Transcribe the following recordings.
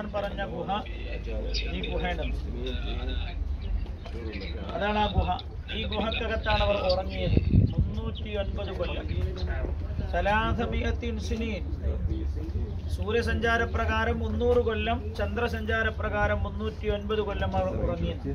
പറഞ്ഞ ഗുഹ ഈ ഗുഹയുടെ അതാണ് ആ ഗുഹ ഈ ഗുഹക്കകത്താണ് അവർ ഉറങ്ങിയത് മുന്നൂറ്റി ഒൻപത് കൊല്ലം സലാസമിയത്തിൻസിനീൻ സൂര്യസഞ്ചാരപ്രകാരം മുന്നൂറ് കൊല്ലം ചന്ദ്രസഞ്ചാരപ്രകാരം മുന്നൂറ്റി ഒൻപത് കൊല്ലം അവർ ഉറങ്ങിയത്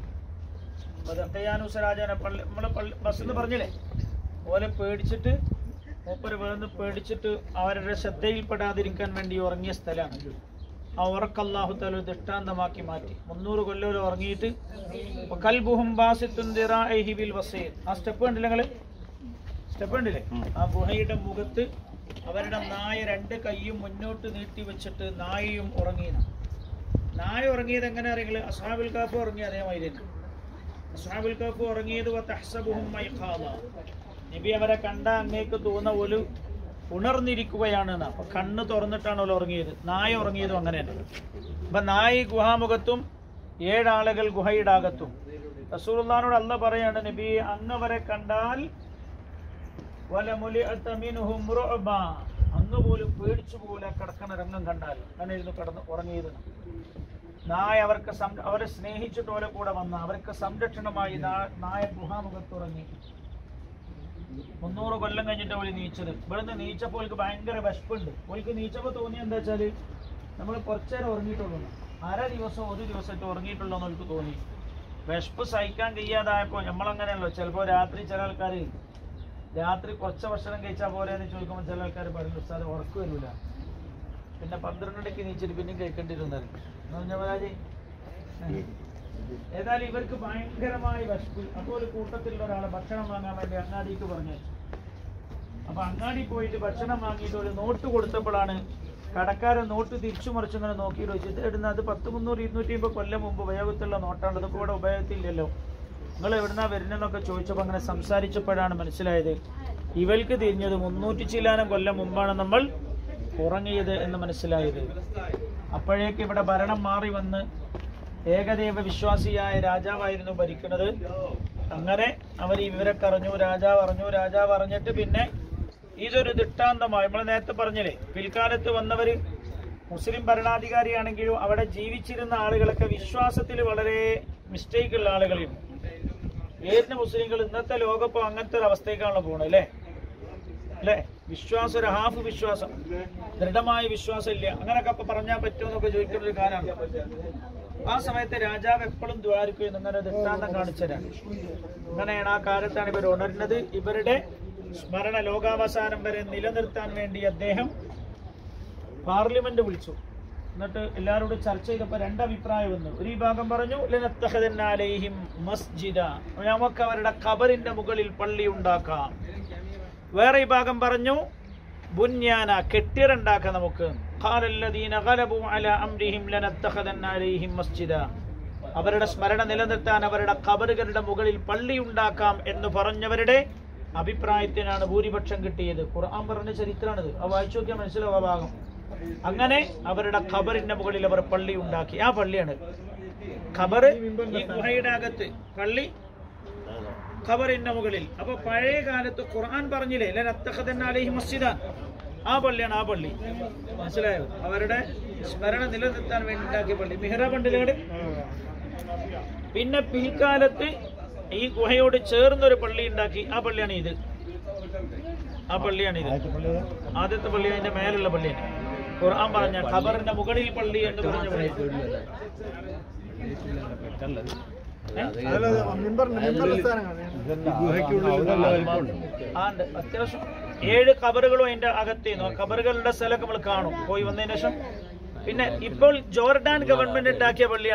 ദയാനുസ രാജാനെ പള്ളി നമ്മളെ പള്ളി ബസ്സിന്ന് പറഞ്ഞില്ലേ ഓലെ പേടിച്ചിട്ട് മൂപ്പര് വീണ് പേടിച്ചിട്ട് അവരുടെ ശ്രദ്ധയിൽപ്പെടാതിരിക്കാൻ വേണ്ടി ഉറങ്ങിയ സ്ഥലമാണ് ആ ഉറക്കല്ലാഹു തല ദൃഷ്ടാന്തമാക്കി മാറ്റി മുന്നൂറ് കൊല്ലം ഉറങ്ങിയിട്ട് കൽബുഹും ബാസിത്തുൻ ദിറാഇഹി ബിൽ വസീർ ആ സ്റ്റെപ്പ് കണ്ടില്ല നിങ്ങള് സ്റ്റെപ്പ് കണ്ടില്ലേ ആ ഗുഹയുടെ മുഖത്ത് അവരുടെ നായ രണ്ട് കൈയും മുന്നോട്ട് നീട്ടി വെച്ചിട്ട് നായയും ഉറങ്ങിയതാണ് നായ ഉറങ്ങിയത് എങ്ങനെ അറിയില്ല അസ്ഹാബുൽ കാഫ് ഉറങ്ങിയ അതേമാതിരി തന്നെ അസ്ഹാബുൽ കാഫ് ഉറങ്ങിയത് വതഹ്സബുഹും മൈഖാദ. നബി അവരെ കണ്ട അങ്ങേക്ക് തോന്നുന്ന ഒരു ഉണർന്നിരിക്കുകയാണ് എന്ന്. അപ്പൊ കണ്ണ് തുറന്നിട്ടാണ് അവർ ഉറങ്ങിയത് നായ ഉറങ്ങിയതും അങ്ങനെ തന്നെ അപ്പൊ നായ ഗുഹാമുഖത്തും ഏഴാളുകൾ ഗുഹയുടെ അകത്തും റസൂലുള്ളാഹിനോട് അല്ല പറയാണ് നബി അങ്ങ് അവരെ കണ്ടാൽ വലമുലിഅത മിൻഹും റുഅബ. അങ്ങ് പോലും പേടിച്ചു പോലെ കിടക്കണ രംഗം കണ്ടാൽ അങ്ങനെ ഇരുന്ന് കിടന്ന് ഉറങ്ങിയത് നായ അവർക്ക് സം- അവരെ സ്നേഹിച്ചിട്ട് ഓലെ കൂടെ വന്ന അവർക്ക് സംരക്ഷണമായി നാ- നായ ഗുഹാമുഖത്ത് ഉറങ്ങി മുന്നൂറ് കൊല്ലം കഴിഞ്ഞിട്ട് ഓല് നീച്ചത് ഇവിടുന്ന് നീച്ചപ്പോൾ ഓൽക്ക് ഭയങ്കര വിശപ്പുണ്ട് ഓൽക്ക് നീച്ചപ്പോൾ തോന്നിയ എന്താ വെച്ചാല് നമ്മൾ കുറച്ചേരം ഉറങ്ങിയിട്ടുള്ളൂ അര ദിവസം ഒരു ദിവസമായിട്ട് ഉറങ്ങിയിട്ടുള്ളൂ എന്ന് ഓൽക്ക് തോന്നി വിശപ്പ് സഹിക്കാൻ കഴിയാതായപ്പോൾ നമ്മളങ്ങനെയല്ലോ ചിലപ്പോൾ രാത്രി ചില ആൾക്കാർ രാത്രി കുറച്ച് ഭക്ഷണം കഴിച്ചാൽ പോലെ എന്ന് ചോദിക്കുമ്പോൾ ചില ആൾക്കാർ പറയും ഉസ്താദ് ഉറക്കം വരില്ല പിന്നെ പന്ത്രണ്ടരയ്ക്ക് നീച്ചിട്ട് പിന്നെയും കഴിക്കേണ്ടിരുന്നത് പരാജി ഏതായാലും ഇവർക്ക് ഭയങ്കരമായ വിശപ്പ് അപ്പോൾ ഒരു കൂട്ടത്തിലുള്ള ഒരാളെ ഭക്ഷണം വാങ്ങാൻ വേണ്ടി അങ്ങാടിക്ക് പറഞ്ഞു അപ്പൊ അങ്ങാടി പോയിട്ട് ഭക്ഷണം വാങ്ങിയിട്ട് ഒരു നോട്ട് കൊടുത്തപ്പോഴാണ് കടക്കാരൻ നോട്ട് തിരിച്ചു മറിച്ചിങ്ങനെ നോക്കിയിട്ട് വെച്ചിട്ട് ഇടുന്ന അത് പത്ത് മുന്നൂറ് ഇരുന്നൂറ്റി അമ്പത് കൊല്ലം മുമ്പ് ഉപയോഗത്തിലുള്ള നോട്ടാണ് ഇതൊക്കെ ഇവിടെ ഉപയോഗത്തില്ലല്ലോ നിങ്ങൾ എവിടുന്നാ വരുന്നെന്നൊക്കെ ചോദിച്ചപ്പോൾ അങ്ങനെ സംസാരിച്ചപ്പോഴാണ് മനസ്സിലായത് ഇവൾക്ക് തിരിഞ്ഞത് മുന്നൂറ്റി ചില്ലാനം കൊല്ലം മുമ്പാണ് നമ്മൾ ഉറങ്ങിയത് എന്ന് മനസ്സിലായത് അപ്പോഴേക്ക് ഇവിടെ ഭരണം മാറി വന്ന് ഏകദൈവ വിശ്വാസിയായ രാജാവായിരുന്നു ഭരിക്കുന്നത് അങ്ങനെ അവർ ഈ വിവരമൊക്കെ അറിഞ്ഞു രാജാവ് അറിഞ്ഞു രാജാവ് അറിഞ്ഞിട്ട് പിന്നെ ഇതൊരു ദൃഷ്ടാന്തമായി നമ്മൾ നേരത്തെ പറഞ്ഞില്ലേ പിൽക്കാലത്ത് വന്നവര് മുസ്ലിം ഭരണാധികാരിയാണെങ്കിലും അവിടെ ജീവിച്ചിരുന്ന ആളുകളൊക്കെ വിശ്വാസത്തിൽ വളരെ മിസ്റ്റേക്ക് ഉള്ള ആളുകളാണ് ഏതിന് മുസ്ലിങ്ങൾ ഇന്നത്തെ ലോകപ്പം അങ്ങനത്തെ ഒരു അവസ്ഥയ്ക്കാണല്ലോ പോണത് അല്ലേ അല്ലേ വിശ്വാസം ഒരു ഹാഫ് വിശ്വാസം ദൃഢമായ വിശ്വാസം ഇല്ല അങ്ങനൊക്കെ അപ്പൊ പറഞ്ഞാൽ പറ്റുമെന്നൊക്കെ ചോദിക്കുന്ന ഒരു കാലമാണ് ആ സമയത്ത് രാജാവ് എപ്പോഴും ദ്വാരിക്കുകയും ഇങ്ങനെ ദൃഷ്ടാന്തം കാണിച്ചതാണ് അങ്ങനെയാണ് ആ കാലത്താണ് ഇവർ ഉണരുന്നത് ഇവരുടെ സ്മരണ ലോകാവസാനം വരെ നിലനിർത്താൻ വേണ്ടി അദ്ദേഹം പാർലമെന്റ് വിളിച്ചു എന്നിട്ട് എല്ലാവരോടും ചർച്ച ചെയ്തപ്പോൾ രണ്ട് അഭിപ്രായം വന്നു ഒരു വിഭാഗം പറഞ്ഞു "ലനത്തഖദന്നാലൈഹിം മസ്ജിദ നമുക്ക് അവരുടെ ഖബറിന്റെ മുകളിൽ പള്ളി ഉണ്ടാക്കാം വേറെ വിഭാഗം പറഞ്ഞു ബുന്യാന കെട്ടിടണ്ടാക്കാം നമുക്ക് ഖാലല്ലദീന ഗലബു അലാ അംരിഹിം ലനത്തഖദന്ന അലൈഹിം മസ്ജിദ അവരുടെ സ്മരണ നിലനിർത്താൻ അവരുടെ ഖബറുകളുടെ മുകളിൽ പള്ളി ഉണ്ടാക്കാം എന്ന് പറഞ്ഞവരുടെ അഭിപ്രായത്തിനാണ് ഭൂരിപക്ഷം കിട്ടിയത് ഖുർആൻ പറഞ്ഞ ചരിത്രമാണിത് അത് വായിച്ചു നോക്കിയാൽ മനസ്സിലാവും ആ ഭാഗം അങ്ങനെ അവരുടെ ഖബറിന്റെ മുകളിൽ അവർ പള്ളി ഉണ്ടാക്കി ആ പള്ളിയാണ് ഖബർ ഈ ഗുഹയുടെ അകത്ത് പള്ളി ഖബറിന്റെ മുകളിൽ അപ്പൊ പഴയ കാലത്ത് ഖുർആൻ പറഞ്ഞില്ലേ ലനത്തഖദന്നാലൈഹി മസ്ജിദ ആ പള്ളിയാണ് ആ പള്ളി മനസ്സിലായോ അവരുടെ സ്മരണ നിലനിർത്താൻ വേണ്ടി ഉണ്ടാക്കിയ പള്ളി മിഹ്റാബ് ഉണ്ടല്ലേ പിന്നെ പിൽക്കാലത്ത് ഈ ഗുഹയോട് ചേർന്നൊരു പള്ളി ഉണ്ടാക്കി ആ പള്ളിയാണ് ഇത് ആ പള്ളിയാണ് ഇത് ആദ്യത്തെ പള്ളി അതിന്റെ മേലുള്ള പള്ളിയാണ് ഖുർആൻ പറഞ്ഞ ഖബറിന്റെ മുകളിൽ പള്ളി എന്ന് പറഞ്ഞ പള്ളി ഏ? ആ ഉണ്ട് അത്യാവശ്യം ഏഴ് കബറുകളും അതിന്റെ അകത്തേന്നു ആ കബറുകളുടെ സ്ഥലമൊക്കെ നമ്മൾ കാണും പോയി വന്നതിന് ശേഷം പിന്നെ ഇപ്പോൾ ജോർഡാൻ ഗവൺമെന്റ് ഉണ്ടാക്കിയ പള്ളിയാണ്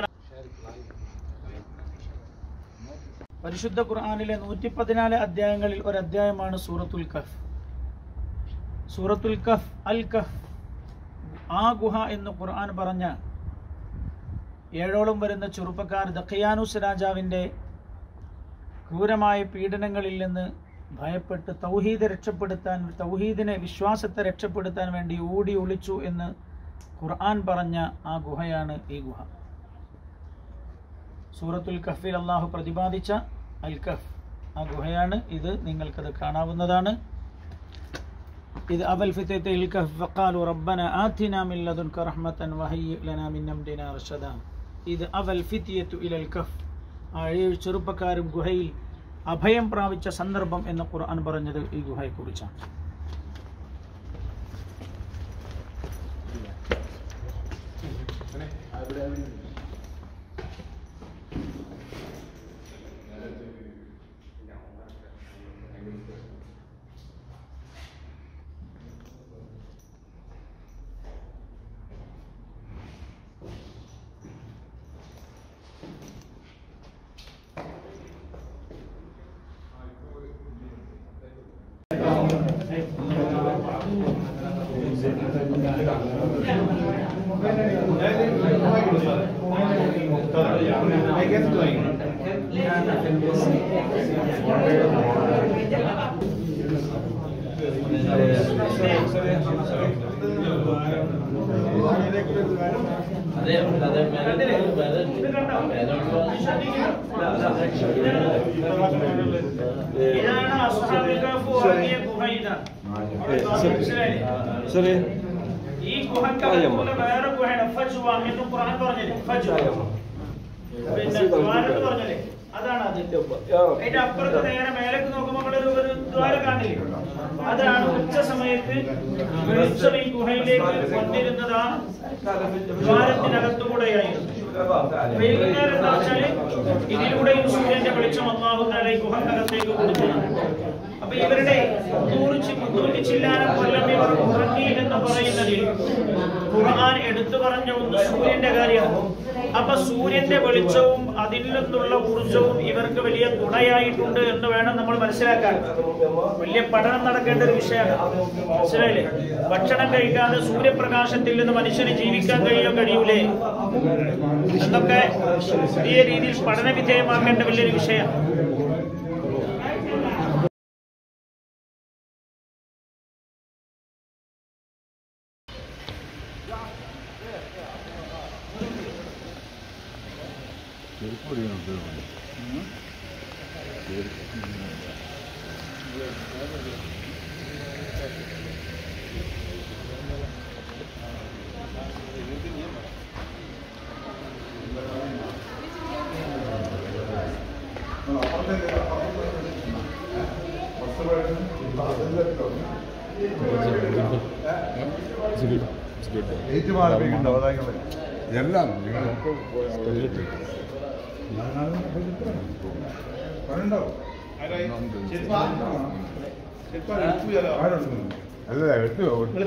പരിശുദ്ധ ഖുർആനിലെ നൂറ്റി പതിനാല് അധ്യായങ്ങളിൽ ഒരു അധ്യായമാണ് സൂറത്തുൽ കഫ് സൂറത്തുൽ കഫ് അൽ കഫ് ആ ഗുഹ എന്ന് ഖുർആൻ പറഞ്ഞ ഏഴോളം വരുന്ന ചെറുപ്പക്കാർ ദഖിയാനുസ് രാജാവിൻ്റെ ക്രൂരമായ പീഡനങ്ങളിൽ നിന്ന് ഭയപ്പെട്ട് തൗഹീദ് രക്ഷപ്പെടുത്താൻ തൗഹീദിനെ വിശ്വാസത്തെ രക്ഷപ്പെടുത്താൻ വേണ്ടി ഓടി ഒളിച്ചു എന്ന് ഖുർആൻ പറഞ്ഞ ആ ഗുഹയാണ് ഈ ഗുഹ സൂറത്തുൽ കഫിൽ അള്ളാഹു പ്രതിപാദിച്ച അൽ കഫ് ആ ഗുഹയാണ് ഇത് നിങ്ങൾക്കത് കാണാവുന്നതാണ് ഇത് അവൽ ഫിത്തത്തെ الكهف فقالوا ربنا آتنا من لدنك رحمة وهيئ لنا من أمرنا رشدا ഇത് അവൽ ഫിത്തിയത്തു ഇലൽ കഫ് ആ ഏഴ് ചെറുപ്പക്കാരും ഗുഹയിൽ അഭയം പ്രാപിച്ച സന്ദർഭം എന്ന് ഖുർആൻ പറഞ്ഞത് ഈ ഗുഹയെക്കുറിച്ചാണ് ഇതാണ് അസ്ഹാബുൽ കഹ്ഫ് ഉറങ്ങിയ ഗുഹ ഇതാണ്. മനസ്സിലായില്ലേ? ഈ ഗുഹക്കകത്തുള്ള വേറെ ഗുഹയാണ് ഫജ്വ എന്ന് ഖുർആൻ പറഞ്ഞില്ലേ ഫജ്വ പിന്നെ ദ്വാരം പറഞ്ഞില്ലേ അതാണ് അത് അതിന്റെ അപ്പുറത്ത് നേരെ മേലേക്ക് നോക്കുമ്പോൾ നമ്മളൊരു ഒരു ദ്വാരം കാണില്ലേ അതാണ് ഉച്ച സമയത്ത് വെളിച്ചം ഈ ഗുഹയിലേക്ക് വന്നിരുന്നത് ആ ദ്വാരത്തിനകത്തുകൂടെയായിരുന്നു വൈകുന്നേരം എന്താ വെച്ചാല് ഇതിലൂടെയും സൂര്യന്റെ വെളിച്ചം അള്ളാഹു താല ഈ ഗുഹക്കകത്തേക്ക് കൊടുക്കുന്നതാണ് അപ്പൊ ഇവരുടെ മുന്നൂറ് മുന്നൂറ്റി ചില്ലാനം കൊല്ലം ഇവർ ഉറങ്ങി എന്ന് പറയുന്നതിൽ ഖുർആൻ എടുത്തു പറഞ്ഞ ഒന്ന് സൂര്യന്റെ കാര്യമാണ് അപ്പൊ സൂര്യന്റെ വെളിച്ചവും അതിൽ നിന്നുള്ള ഊർജവും ഇവർക്ക് വലിയ തുണയായിട്ടുണ്ട് എന്ന് വേണം നമ്മൾ മനസ്സിലാക്കാൻ വലിയ പഠനം നടക്കേണ്ട ഒരു വിഷയമാണ് മനസ്സിലായില്ലേ ഭക്ഷണം കഴിക്കാതെ സൂര്യപ്രകാശത്തിൽ നിന്ന് മനുഷ്യന് ജീവിക്കാൻ കഴിയോ കഴിയൂലേ എന്നൊക്കെ പുതിയ രീതിയിൽ പഠന വിധേയമാക്കേണ്ട വലിയൊരു വിഷയമാണ് ഏറ്റുമാറിപ്പിക്കുന്നുണ്ടോ അതായത് എല്ലാം പണുണ്ടോ അല്ല എടുത്തു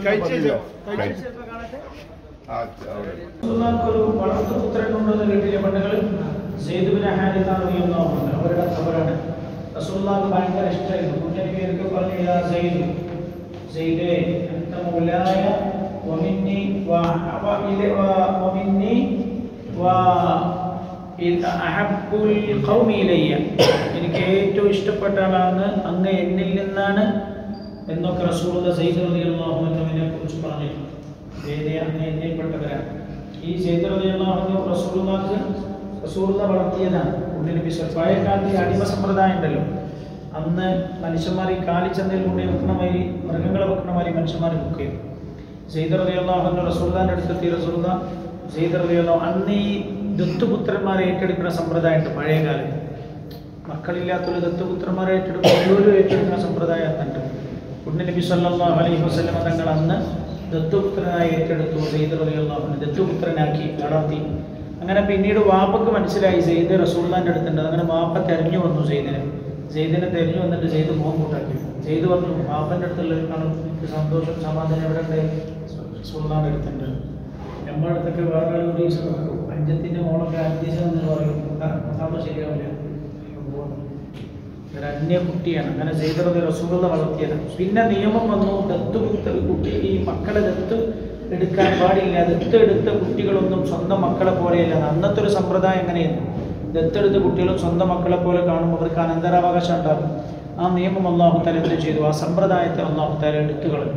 റസൂലുള്ളാഹിക്കൊരു വളർത്തുപുത്രനുണ്ടെന്ന് കേട്ടില്ലേ പണ്ടുകൾ സെയ്ദുബിന് ഹാരിത്താണ് അവരുടെ ഖബറാണ് റസൂലുള്ളാഹിക്ക് ഭയങ്കര ഇഷ്ടമായിരുന്നു കുഞ്ഞിന് പേർക്ക് പറഞ്ഞു യാ സെയ്ദ് സെയ്ദേ അന്ത മൗലായ വമിന്നി വ ഇല വമിന്നി വ അഹബ്ബുൽ ഖൗമി ഇലയ്യ എനിക്ക് ഏറ്റവും ഇഷ്ടപ്പെട്ട ആളാണ് അങ്ങ് എന്നിൽ നിന്നാണ് എന്നൊക്കെ റസൂലുള്ള സെയ്ദ് റളിയല്ലാഹു അൻഹുവിനെ കുറിച്ച് പറഞ്ഞിട്ടുണ്ട് വേദയ അങ്ങ് എന്നെപ്പെട്ടവരാണ് ഈ സെയ്ദ് റളിയല്ലാഹു അൻഹു റസൂലുള്ളാഹിക്ക് റസൂലുള്ള വളർത്തിയതാണ് ഉള്ളിൽ വിശ്വ പഴയ കാലത്ത് ഈ അടിമ സമ്പ്രദായം ഉണ്ടല്ലോ അന്ന് മനുഷ്യന്മാർ ഈ കാലിച്ചന്തയിൽ കൊണ്ടേ വെക്കണ മാതിരി മൃഗങ്ങളെ വെക്കണ മാതിരി മനുഷ്യന്മാർ വെക്കുകയും സെയ്ദ് റളിയല്ലാഹു അൻഹു റസൂലുള്ളാഹിന്റെ അടുത്തെത്തി റസൂലുള്ള സെയ്ദ് റളിയല്ലാഹു അന്ന് ഈ ദത്തുപുത്രന്മാരെ ഏറ്റെടുക്കുന്ന സമ്പ്രദായമുണ്ട് പഴയ കാലത്ത് മക്കളില്ലാത്തൊരു ദത്തുപുത്രന്മാരെ ഏറ്റെടുക്കും ഓരോരോ ഏറ്റെടുക്കുന്ന സമ്പ്രദായം ഉണ്ട് ഉണ്ണി നബി സല്ലല്ലാഹു അലൈഹി വസല്ലം തങ്ങൾ അന്ന് ദത്തുപുത്രനായി ഏറ്റെടുത്തു സെയ്ദ് റളിയല്ലാഹു അൻഹു ദത്തുപുത്രനാക്കി വളർത്തി അങ്ങനെ പിന്നീട് വാപ്പക്ക് മനസ്സിലായി സെയ്ദ് റസൂള്ളാന്റെ അടുത്തുണ്ട് അങ്ങനെ വാപ്പ തെരഞ്ഞു വന്നു സെയ്ദിനെ സെയ്ദിനെ തെരഞ്ഞു വന്നിട്ട് സെയ്ദ് മോഹം കൂട്ടാക്കി സെയ്ദ് പറഞ്ഞു വാപ്പൻ്റെ അടുത്തുള്ളതിനേക്കാളും എനിക്ക് സന്തോഷം സമാധാനം എവിടെ ഉണ്ട് റസൂള്ളാന്റെ അടുത്തുണ്ട് നമ്മുടെ അടുത്തൊക്കെ വേറെ ആൾ ഒരു ദിവസം നോക്കും അഞ്ചത്തിന്റെ മോളൊക്കെ അഞ്ച് എന്ന് പറയും അതാകുമ്പോൾ ശരിയാവില്ല ഒരു അന്യ കുട്ടിയാണ് അങ്ങനെ ചെയ്തത് റസൂലുള്ള വളർത്തിയത് പിന്നെ നിയമം വന്നു ദത്ത് കൊടുത്ത കുട്ടി ഈ മക്കളെ ദത്ത് എടുക്കാൻ പാടില്ല ദത്ത് എടുത്ത കുട്ടികളൊന്നും സ്വന്തം മക്കളെ പോലെയല്ല അന്നത്തെ ഒരു സമ്പ്രദായം എങ്ങനെയായിരുന്നു ദത്തെടുത്ത കുട്ടികളും സ്വന്തം മക്കളെ പോലെ കാണുമ്പോൾ അവർക്ക് അനന്തരാവകാശം ഉണ്ടാകും ആ നിയമം അള്ളാഹു താല എന്ത് ചെയ്തു ആ സമ്പ്രദായത്തെ അള്ളാഹു താല എടുത്തു കളഞ്ഞു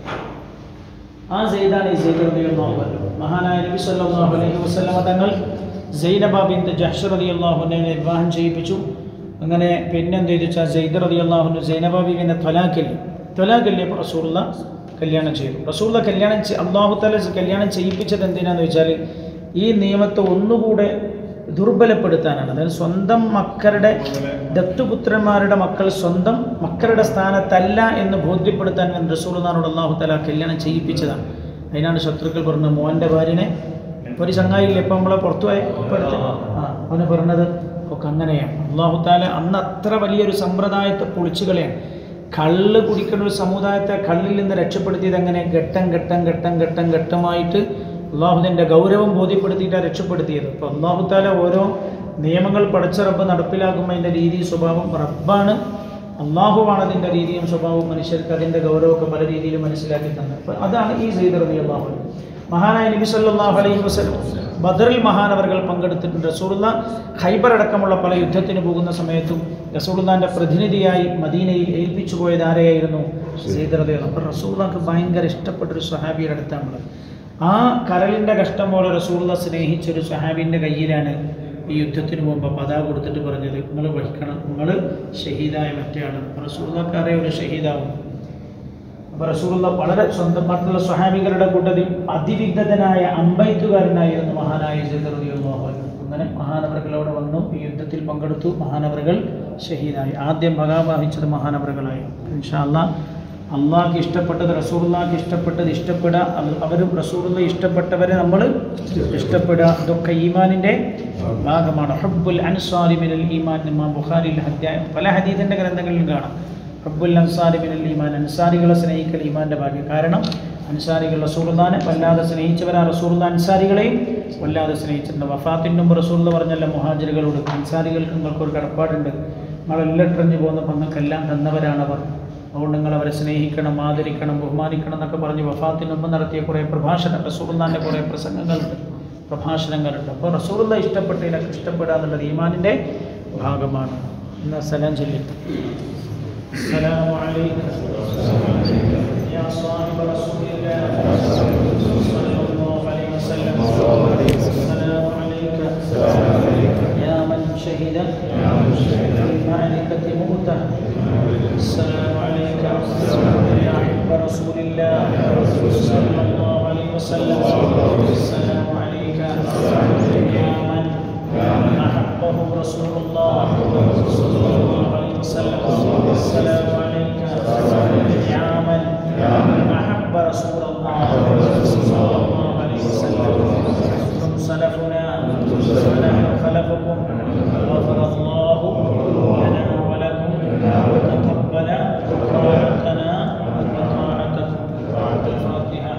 ആ സെയ്ദാണ് ഈ സെയ്ദ് റളിയല്ലാഹു അൻഹു മഹാനായ നബി സല്ലല്ലാഹു അലൈഹി വസല്ലമ തങ്ങൾ സൈനബ ബിന്ത് ജഹ്ഷ് റളിയല്ലാഹുവിനെ വിവാഹം ചെയ്യിപ്പിച്ചു അങ്ങനെ പിന്നെ എന്ത് ചെയ്തു വെച്ചാൽ സെയ്ദ് റളിയല്ലാഹു അൻഹു സൈനബ ബീവിനെ ത്വലാക്കിൽ തൊലാഖല്യപ്പോൾ റസൂള്ള കല്യാണം ചെയ്തു റസൂള്ള കല്യാണം ചെയ് അള്ളാഹു തല കല്യാണം ചെയ്യിപ്പിച്ചത് എന്തിനാന്ന് വെച്ചാൽ ഈ നിയമത്തെ ഒന്നുകൂടെ ദുർബലപ്പെടുത്താനാണ് അതായത് സ്വന്തം മക്കളുടെ ദത്തുപുത്രന്മാരുടെ മക്കൾ സ്വന്തം മക്കളുടെ സ്ഥാനത്തല്ല എന്ന് ബോധ്യപ്പെടുത്താൻ വേണ്ടി റസൂൽനാരോട് അള്ളാഹു തല കല്യാണം ചെയ്യിപ്പിച്ചതാണ് അതിനാണ് ശത്രുക്കൾ പറഞ്ഞത് മോൻ്റെ ഭാര്യനെ ഒരു ചങ്ങായില്ലേ ഇപ്പം നമ്മളെ പുറത്തു പോയ ഇപ്പം അടുത്ത് ആ അവന് പറഞ്ഞത് ഒക്കെ അങ്ങനെയാണ് അള്ളാഹു താല അന്ന് അത്ര വലിയൊരു സമ്പ്രദായത്തെ പൊളിച്ചു കളയാണ് കള്ള് കുടിക്കുന്ന ഒരു സമുദായത്തെ കള്ളിൽ നിന്ന് രക്ഷപ്പെടുത്തിയത് എങ്ങനെ ഘട്ടം ഘട്ടം ഘട്ടം ഘട്ടം ഘട്ടമായിട്ട് അള്ളാഹുദിൻ്റെ ഗൗരവം ബോധ്യപ്പെടുത്തിയിട്ടാണ് രക്ഷപ്പെടുത്തിയത് അപ്പോൾ അള്ളാഹു താല ഓരോ നിയമങ്ങൾ പടച്ച റബ്ബ് നടപ്പിലാക്കുമ്പോൾ അതിൻ്റെ രീതി സ്വഭാവം റബ്ബാണ് അള്ളാഹുവാണ് അതിൻ്റെ രീതിയും സ്വഭാവവും മനുഷ്യർക്ക് അതിൻ്റെ ഗൗരവമൊക്കെ പല രീതിയിൽ മനസ്സിലാക്കി തന്നത് അപ്പോൾ അതാണ് ഈ സെയ്ദ് റബി അള്ളാഹു മഹാനായ നബി സല്ലല്ലാഹു അലൈഹി വസല്ലം ബദറിൽ മഹാനവറുകൾ പങ്കെടുത്തിട്ടുണ്ട് റസൂലുള്ള ഖൈബർ അടക്കമുള്ള പല യുദ്ധത്തിന് പോകുന്ന സമയത്തും റസൂലുള്ളാന്റെ പ്രതിനിധിയായി മദീനയിൽ ഏൽപ്പിച്ചു പോയത് ആരെയായിരുന്നു സെയ്ദ് റളിയല്ലാഹു അപ്പോൾ റസൂലുള്ളാക്ക് ഭയങ്കര ഇഷ്ടപ്പെട്ട ഒരു സ്വഹാബിയുടെ അടുത്താണുള്ളത് ആ കരളിൻ്റെ കഷ്ടം പോലെ റസൂലുള്ള സ്നേഹിച്ചൊരു സ്വഹാബിൻ്റെ കയ്യിലാണ് ഈ യുദ്ധത്തിന് പോകുമ്പോൾ പതാക കൊടുത്തിട്ട് പറഞ്ഞത് നിങ്ങൾ വഹിക്കണം നിങ്ങൾ ഷഹീദായ മറ്റേയാണ് റസൂള്ളക്കാരെ ഒരു ഷഹീദാവും അപ്പോൾ റസൂലുള്ള വളരെ സ്വന്തം മറ്റുള്ള സ്വഹാബികളുടെ കൂട്ടത്തിൽ അതിവിഗ്ധനായ അമ്പയത്തുകാരനായിരുന്നു മഹാനായ ജഗറിയുള്ളാഹു അങ്ങനെ മഹാനവറുകളോട് വന്നു ഈ യുദ്ധത്തിൽ പങ്കെടുത്തു മഹാനവറുകൾ ഷഹീദായി ആദ്യം ബലാവഹിച്ചത് മഹാനവറുകളായി ഇൻഷാല്ല അള്ളാഹ്ക്ക് ഇഷ്ടപ്പെട്ടത് റസൂറുള്ളാഹ്ക്ക് ഇഷ്ടപ്പെട്ടത് ഇഷ്ടപ്പെടുക അവരും റസൂറുള്ള ഇഷ്ടപ്പെട്ടവരെ നമ്മൾ ഇഷ്ടപ്പെടുക ഇതൊക്കെ ഈമാനിൻ്റെ ഭാഗമാണ് ഹബ്ബുൽ അൻസാരി മിനൽ ഈമാൻ ഇമാം ബുഖാരിൽ അധ്യായം പല ഹദീദിൻ്റെ ഗ്രന്ഥങ്ങളിലും കാണാം ഹബ്ബുൽ അൻസാരി മിനൽ ഈമാൻ അൻസാരികളെ സ്നേഹിക്കൽ ഈമാൻ്റെ ഭാഗ്യം കാരണം അൻസാരികൾ റസൂർദാനെ വല്ലാതെ സ്നേഹിച്ചവരാ റസൂർദ അൻസാരികളെയും വല്ലാതെ സ്നേഹിച്ചിട്ടുണ്ട് വഫാത്തിൻ്റെ മുമ്പ് റസൂർദ പറഞ്ഞല്ല മുഹാജിറുകളോട് അൻസാരികൾക്ക് നിങ്ങൾക്കൊരു കടപ്പാടുണ്ട് നിങ്ങളെല്ലാം ഇട്ടറിഞ്ഞു പോകുന്നപ്പോൾ നിങ്ങൾക്കെല്ലാം തന്നവരാണവർ അതുകൊണ്ട് നിങ്ങൾ അവരെ സ്നേഹിക്കണം ആദരിക്കണം ബഹുമാനിക്കണം എന്നൊക്കെ പറഞ്ഞ് വഫാത്തിന് മുമ്പ് നടത്തിയ കുറേ പ്രഭാഷണം റസൂർദാൻ്റെ കുറേ പ്രസംഗങ്ങളുണ്ട് പ്രഭാഷണങ്ങളുണ്ട് അപ്പോൾ റസൂറുള്ള ഇഷ്ടപ്പെട്ടതിനൊക്കെ ഇഷ്ടപ്പെടുക എന്നുള്ളത് ഈമാനിൻ്റെ ഭാഗമാണ് ഇന്ന് സലാം ചൊല്ലി السلام عليك يا صاحب رسول الله صلى الله عليه وسلم السلام عليك يا من شهد بالمعركة موته السلام عليك يا حب رسول الله صلى الله عليه وسلم السلام عليك يا من أحبه رسول الله صلى الله عليه وسلم السلام عليك يا من أحب رسول الله صلى الله عليه وسلم ثم سلفنا ونحن خلفكم غفر الله لنا ولكم وتقبل طاعتنا وطاعتكم الفاتحة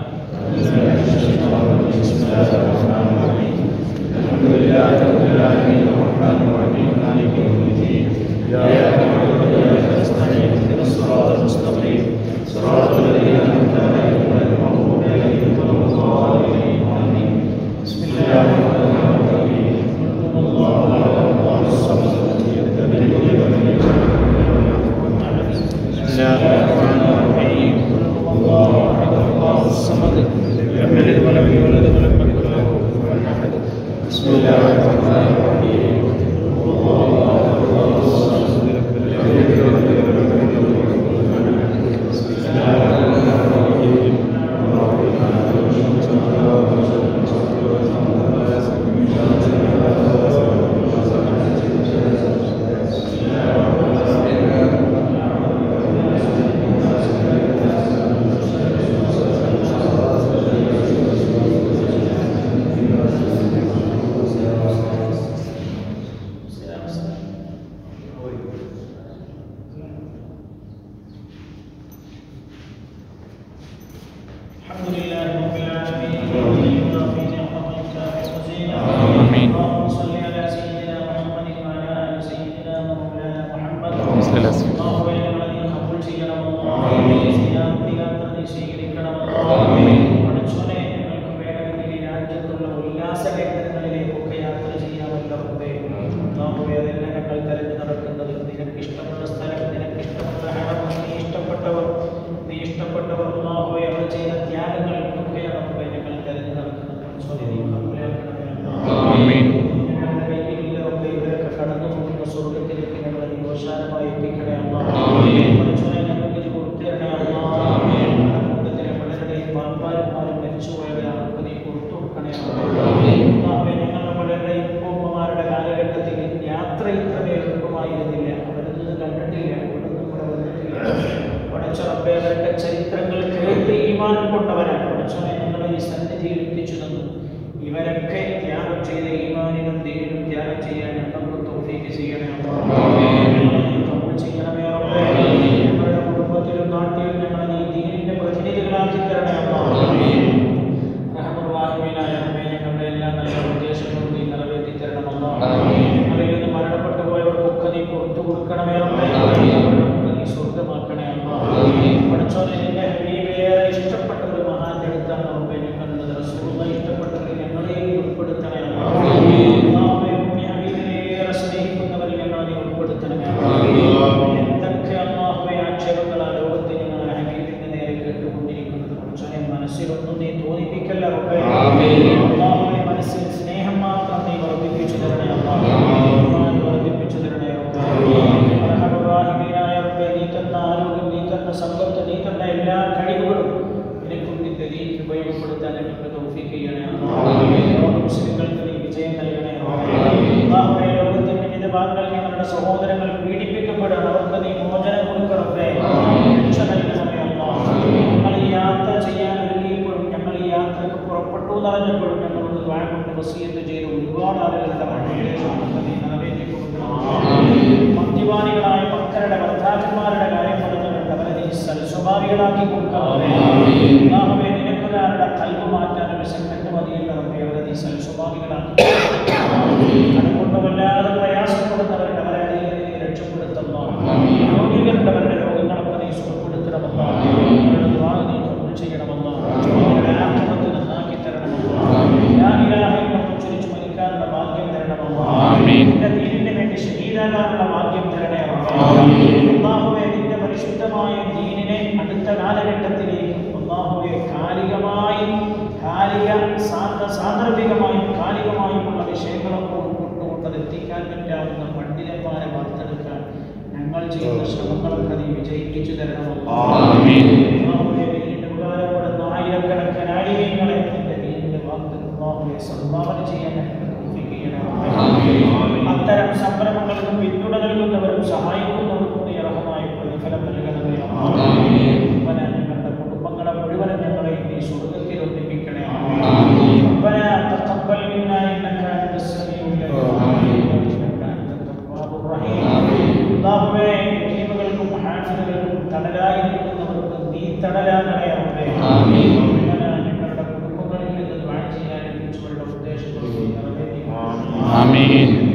بسم الله الرحمن الرحيم الحمد لله رب العالمين الرحمن الرحيم مالك يوم الدين اياك نعبد واياك نستعين اهدنا الصراط المستقيم صراط الذين انعمت عليهم غير المغضوب عليهم ولا الضالين امين بسم الله الرحمن الرحيم قل الله احد الله الصمد لم يلد ولم يولد بسم الله الرحمن الرحيم قل الله احد الله الصمد لم يلد ولم يولد ولم يكن له كفوا احد بسم الله الرحمن الرحيم قل الله احد الله الصمد لم يلد ولم يولد ولم يكن له كفوا احد بسم الله الرحمن الرحيم ചെയ്യാൻ ഞങ്ങൾക്ക് തൗഫീഖ് ചെയ്യണേ അല്ലാ. ആമീൻ. ഞങ്ങളെ നീ കബൂൽ ചെയ്യണമേ റബ്ബേ. ഞങ്ങളുടെ കുടുംബത്തിലും നാട്ടിലും ഞങ്ങളെ നീ ദീനിന്റെ പ്രതിനിധികളാക്കി തരണേ അല്ലാ. റഹ്മാനായ റബ്ബേ, ഞങ്ങളുടെ എല്ലാ നല്ല ഉദ്ദേശങ്ങളും നീ നിറവേറ്റി തരണമല്ലോ ആമീൻ. ഞങ്ങളിൽ നിന്ന് മരണപ്പെട്ടു പോയവർക്കൊക്കെ നീ പുറത്തു കൊടുക്കണമേ റബ്ബേ. ആമീൻ. അവർക്ക് നീ സ്വർഗ്ഗമാക്കണേ അല്ലാ. ആമീൻ. പഠിച്ചോനെ നിന്റെ ഹബീബേറെ ഇഷ്ടപ്പെട്ട ഒരു മഹാന്റെ അടുത്താണ് റബ്ബേ ഞങ്ങളുള്ളത് റസൂലുള്ള ഇഷ്ടപ്പെട്ടത് ഞങ്ങളെയും ഉൾപ്പെടുത്തണേ അല്ലാ. ആമീൻ. അല്ലാഹുവേ, പുണ്യ ഹബീബിനേറെ സ്നേഹിക്കുന്നവരിൽ ഞങ്ങളെ നീ ഉൾപ്പെടുത്തണമേ അല്ലാ. ആമീൻ. എന്തൊക്കെ അല്ലാഹുവേ ആക്ഷേപങ്ങൾ ആ ലോകത്ത് ഞങ്ങളുടെ ഹബീബിന്റെ നേരെ കേട്ടുകൊണ്ടിരിക്കുന്നത് പഠിച്ചോനെ മനസ്സിലൊന്നും നീ തോന്നിപ്പിക്കല്ല റബ്ബേ. ആമീൻ. അല്ലാഹുവേ, മനസ്സിൽ സ്നേഹം മാത്രം നീ വർദ്ധിപ്പിച്ചു തരണേ അല്ലാ. ആമീൻ. ഈമാൻ വർദ്ധിപ്പിച്ചു തരണേ റബ്ബേ. ആമീൻ. അർഹമുറാഹിമീനായ റബ്ബേ, നീ തന്ന ആരോഗ്യം നീ തന്ന സമ്പത്ത് നീ തന്ന എല്ലാ കഴിവുകളും നിനക്കും നിന്റെ ദീനിന് ഉപയോഗപ്പെടുത്താൻ ഞങ്ങൾക്ക് തൗഫീഖ് ചെയ്യണേ അല്ലാ. ആമീൻ. ലോക മുസ്ലിങ്ങൾക്ക് നീ വിജയം നൽകണേ റബ്ബേ. ആമീൻ. അല്ലാഹുവേ, ലോകത്തിന്റെ വിവിധ ഭാഗങ്ങളിൽ ഞങ്ങളുടെ സഹോദരങ്ങൾ പീഡിപ്പിക്കപ്പെടുകയാണ് അവർക്ക് നീ മോചനം കൊടുക്കണമേ ആമീൻ. രക്ഷ നൽകണമേ അല്ലാ. ഞങ്ങൾ ഈ യാത്ര ചെയ്യാൻ ഒരുങ്ങിയപ്പോഴും ഞങ്ങൾ ഈ യാത്രക്ക് പുറപ്പെട്ടു എന്നറിഞ്ഞപ്പോഴും ഞങ്ങളോട് ദ്വാര കൊണ്ട് വസീയത്ത് ചെയ്ത് ഒരുപാട് ആളുകളുടെ മണ്ണിലേക്ക് നീ നിറവേറ്റി കൊടുക്കണം ആമീൻ. മദ്യപാനികളായ മക്കളുടെ ഭർത്താക്കന്മാരുടെ കാര്യം പറഞ്ഞുകൊണ്ട് അവരെ നീ സൽസ്വഭാവികളാക്കി കൊടുക്കാതെ ആമീൻ. അല്ലാഹുവേ, നിനക്കൊരാളുടെ കൽവ് മാറ്റാൻ ഒരു സെക്കൻഡ് മതിയല്ല റബ്ബേ അവരെ നീ സൽസ്വഭാവികളാക്കി അതുകൊണ്ട് വല്ലാതെ പ്രയാസപ്പെടുന്നവരുടെ അവരെ നീ നീ രക്ഷപ്പെടുത്തല്ലോ ആമീൻ. രോഗികളുടെ രോഗങ്ങളൊക്കെ നീ സുഖപ്പെടുത്തണമല്ലോ അവരുടെ ദുആ നീ കബൂൽ ചെയ്യണമല്ലോ അവരുടെ ആത്മഹത്യ നന്നാക്കി തരണമല്ലോ ആമീൻ. ലാ ഇലാഹ ഇല്ലല്ലാഹ് ഉച്ചരിച്ച് മരിക്കാനുള്ള ഭാഗ്യം തരണമല്ലോ ആമീൻ. നിന്റെ ദീനിന് വേണ്ടി ശഹീദാകാനുള്ള ഭാഗ്യം തരണേ റബ്ബേ. ആമീൻ. അല്ലാഹുവേ നിന്റെ പരിശുദ്ധമായ ദീനിനെ അടുത്ത കാലഘട്ടത്തിലേക്ക് അല്ലാഹുവേ കാലികമായി കാലിക സാന്ദ സാന്ദർഭികമായും കാലികമായുമുള്ള വിഷയങ്ങളൊക്കെ ഉൾക്കൊണ്ടുകൊണ്ട് അത് എത്തിക്കാൻ പറ്റാവുന്ന പണ്ഡിതന്മാരെ വാർത്തെടുക്കാൻ ഞങ്ങൾ ചെയ്യുന്ന ശ്രമങ്ങളൊക്കെ നീ വിജയിപ്പിച്ചു തരണമല്ലോ ആമീൻ. അല്ലാഹുവേ, ദീനിന്റെ ഉപകാരപ്പെടുന്ന ആയിരക്കണക്കിന് ആലിമീങ്ങളെ നിന്റെ ദീനിന്റെ വാക്ക് അല്ലാഹുവേ സംഭാവന ചെയ്യാൻ ഞങ്ങൾക്ക് തൗഫീഖ് ചെയ്യണമേ. ആമീൻ. അത്തരം സംരംഭങ്ങൾക്ക് പിന്തുണ നൽകുന്നവരും സഹായിക്കുന്നവർക്കും നീ അർഹമായ പ്രതിഫലം നൽകണമേ ആമീൻ. റബ്ബനാ, ഞങ്ങളുടെ കുടുംബങ്ങളെ മുഴുവനും ഞങ്ങളെ നീ സ്വർഗ്ഗത്തിൽ ഒന്നിപ്പിക്കണേ ആമീൻ. ربنا تقبل منا انك انت السميع العليم آمين. انك انت التواب الرحيم ആമീൻ. അല്ലാഹുവേ യതീമുകൾക്കും ഹാഫിദുകൾക്കും തണലായി നിൽക്കുന്നവർക്ക് നീ തണലാകണേ റബ്ബേ ആമീൻ. റബ്ബനാ, ഞങ്ങളുടെ കുടുംബങ്ങളിൽ നിന്ന് ദുആ ചെയ്യാൻ ഏൽപ്പിച്ചവരുടെ ഉദ്ദേശങ്ങൾ നീ നിറവേറ്റി ആമീൻ